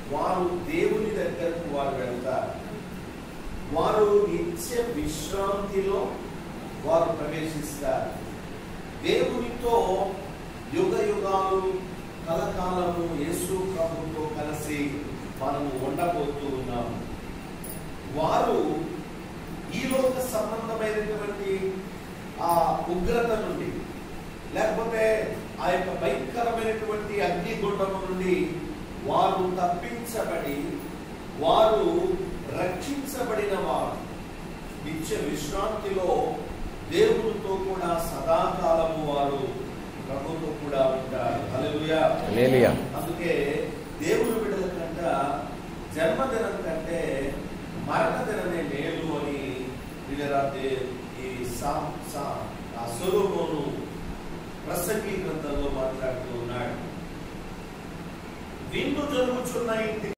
వారు దేవుని దగ్గరకు వారు వెళ్తారు వారు నిత్య విశ్రాంతిలో వారు ప్రవేశిస్తారు దేవునితో యుగ యుగాలు కలకాలము యేసు ప్రభుతో కలిసి మనము ఉండబోతూ ఉన్నాము వారు ఈ లోక సంబంధమైనటువంటి ఆ ఉగ్రత నుండి లేకపోతే ఆ యొక్క భయంకరమైనటువంటి అగ్నిగుండము నుండి వారు తప్పించబడి వారు రక్షించబడిన వారు నిత్య విశ్రాంతిలో దేవునితో కూడా సదాకాలము వారు ప్రభుతో కూడా ఉంటారు హల్లెలూయా హల్లెలూయా. అందుకే దేవుని బిడ్డల కంట జన్మదినం కంటే మరణ దినమే మేలు అని వీళ్ళరాతే ఈ సా సా ఆ సొలొమోను ప్రసంగి గ్రంథంలో మాట్లాడుతూ ఉన్నాడు విందు జరుగుచున్న ఇంటి